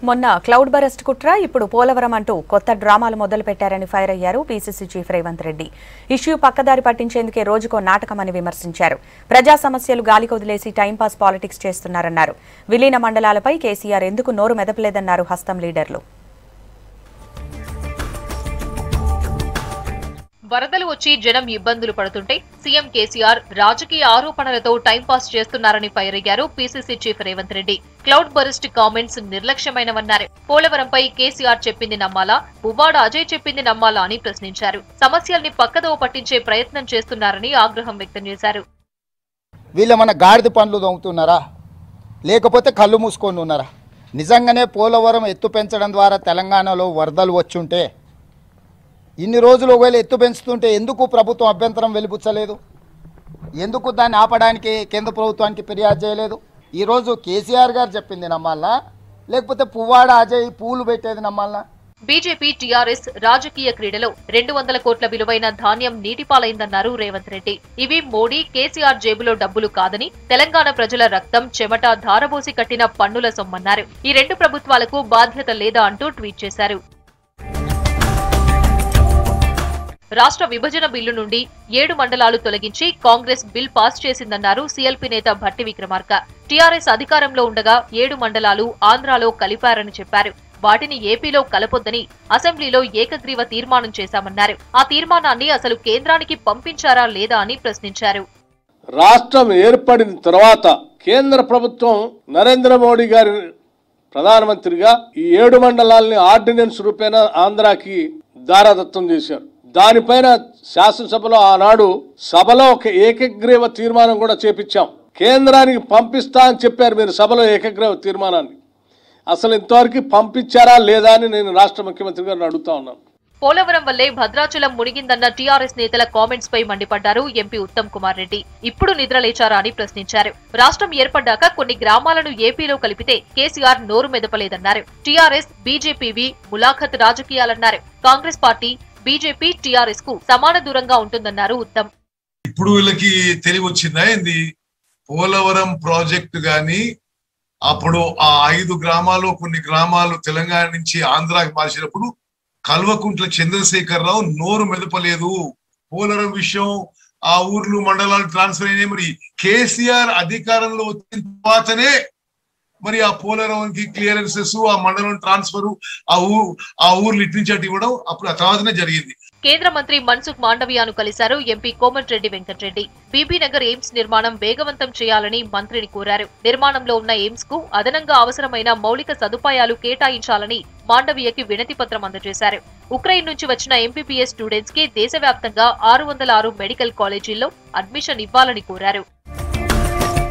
మొన్న క్లౌడ్ బరెస్ట్ కుట్ర ఇప్పుడు పోలవరం అంటూ కొత్త డ్రామాలు మొదలు పెట్టారని ఫైర్ అయ్యారు PCC chief Revanth Reddy issue పక్కదారి పట్టించేందుకే రోజుకో నాటకమని విమర్శించారు ప్రజా సమస్యలు గాలికి వదిలేసి టైంపాస్ పాలిటిక్స్ చేస్తున్నారన్నారు విలీన మండలాలపై కేసీఆర్ ఎందుకు నోరు మెదపలేదన్నారు హస్తం లీడర్లు వరదలు వచ్చి జనం ఇబ్బందులు పడుతుంటే సీఎం కేసీఆర్ రాజకీయ ఆరోపణలతో టైంపాస్ చేస్తున్నారని ఫైర్ అయ్యారు PCC chief Revanth Reddy cloudburst comments నిర్లక్ష్యమైనవన్నారు పోలవరంపై కేసీఆర్ చెప్పింది నమ్మాలా పువ్వాడ అజయ్ చెప్పింది నమ్మాలా అని ప్రశ్నించారు సమస్యల్ని పక్కదోవ పట్టించే ప్రయత్నం చేస్తున్నారని ఆగ్రహం వ్యక్తం చేశారు వీళ్ళు మన గాడిద పనులు దొంగతున్నారా లేకపోతే కళ్ళు మూసుకొని ఉన్నారా నిజంగానే పోలవరం ఎత్తు పెంచడం ద్వారా తెలంగాణలో వరదలు వచ్చుంటే ఇన్ని రోజులు ఒకవేళ ఎత్తు పెంచుతుంటే ఎందుకు ప్రభుత్వం అభ్యంతరం వెలిపుచ్చలేదు ఎందుకు దాన్ని ఆపడానికి కేంద్ర ప్రభుత్వానికి ఫిర్యాదు చేయలేదు ఈరోజు కేసీఆర్ గారు చెప్పింది నమ్మాలనా లేకపోతే పువ్వాడ అజయ్ పూలు పెట్టేది నమ్మాలనా బీజేపీ టీఆర్ఎస్ రాజకీయ క్రీడలో రెండు వందల కోట్ల విలువైన ధాన్యం నీటిపాలైందన్నారు రేవంత్ రెడ్డి ఇవి మోడీ కేసీఆర్ జేబులో డబ్బులు కాదని తెలంగాణ ప్రజల రక్తం చెమట ధారబోసి కట్టిన పన్నుల సొమ్మన్నారు ఈ రెండు ప్రభుత్వాలకు బాధ్యత లేదా అంటూ ట్వీట్ చేశారు రాష్ట్ర విభజన బిల్లు నుండి ఏడు మండలాలు తొలగించి కాంగ్రెస్ బిల్ పాస్ చేసిందన్నారు సీఎల్పీ నేత భట్టి విక్రమార్క టీఆర్ఎస్ అధికారంలో ఉండగా ఏడు మండలాలు ఆంధ్రాలో కలిపారని చెప్పారు వాటిని ఏపీలో కలపొద్దని అసెంబ్లీలో ఏకగ్రీవ తీర్మానం చేశామన్నారు ఆ తీర్మానాన్ని అసలు కేంద్రానికి పంపించారా లేదా అని ప్రశ్నించారు రాష్ట్రం ఏర్పడిన తర్వాత కేంద్ర ప్రభుత్వం నరేంద్ర మోడీ గారి ప్రధానమంత్రిగా ఈ ఏడు మండలాల్ని ఆర్డినెన్స్ రూపేణ ఆంధ్రాకి దారాదత్తం చేశారు దానిపైన శాసనసభలో ఆనాడు సభలో ఒక ఏకగ్రీవ తీర్మానం కూడా చేపించాం కేంద్రానికి పంపిస్తా అని చెప్పారు మీరు సభలో ఏకగ్రీవ తీర్మానాన్ని అసలు ఇంతవరకు పంపించారా లేదా అని నేను రాష్ట్ర ముఖ్యమంత్రి గారిని అడుగుతా ఉన్నాను పోలవరం వల్లే భద్రాచలం మునిగిందన్న టీఆర్ఎస్ నేతల కామెంట్స్ పై మండిపడ్డారు ఎంపీ ఉత్తమ్ కుమార్ రెడ్డి ఇప్పుడు నిద్రలేచారా అని ప్రశ్నించారు రాష్ట్రం ఏర్పడ్డాక కొన్ని గ్రామాలను ఏపీలో కలిపితే కేసీఆర్ నోరు మెదపలేదన్నారు టీఆర్ఎస్ బీజేపీవి ములాఖత్ రాజకీయాలన్నారు కాంగ్రెస్ పార్టీ బీజేపీ టీఆర్ఎస్ కు సమాన దూరంగా ఉంటుందన్నారు ఉత్తమ్ ఇప్పుడు వీళ్ళకి తెలివి వచ్చిందా ఏంది పోలవరం ప్రాజెక్టు గాని అప్పుడు ఆ ఐదు గ్రామాలు కొన్ని గ్రామాలు తెలంగాణ నుంచి ఆంధ్రాకి మార్చినప్పుడు కల్వకుంట్ల చంద్రశేఖరరావు నోరు మెదపలేదు పోలవరం విషయం ఆ ఊర్లు మండలాలు ట్రాన్స్ఫర్ అయినాయి మరి కేసీఆర్ అధికారంలో వచ్చిన తర్వాతనే మరి ఆ పోలవరంకి క్లియరెన్సెస్ ఆ మండలం ట్రాన్స్ఫర్ ఆ ఊ ఆ ఊర్లు ఇటు నుంచి అటు ఇవ్వడం అప్పుడు ఆ తర్వాతనే జరిగింది కేంద్ర మంత్రి మన్సుఖ్ మాండవియాను కలిశారు MP Komatireddy Venkatareddy Bibinagar AIIMS నిర్మాణం వేగవంతం చేయాలని మంత్రిని కోరారు నిర్మాణంలో ఉన్న ఎయిమ్స్ కు అదనంగా అవసరమైన మౌలిక సదుపాయాలు కేటాయించాలని మాండవీయకి వినతి పత్రం అందజేశారు ఉక్రెయిన్ నుంచి వచ్చిన ఎంపీపీఎస్ స్టూడెంట్స్ కి దేశవ్యాప్తంగా ఆరు వందల ఆరు మెడికల్ కాలేజీల్లో అడ్మిషన్ ఇవ్వాలని కోరారు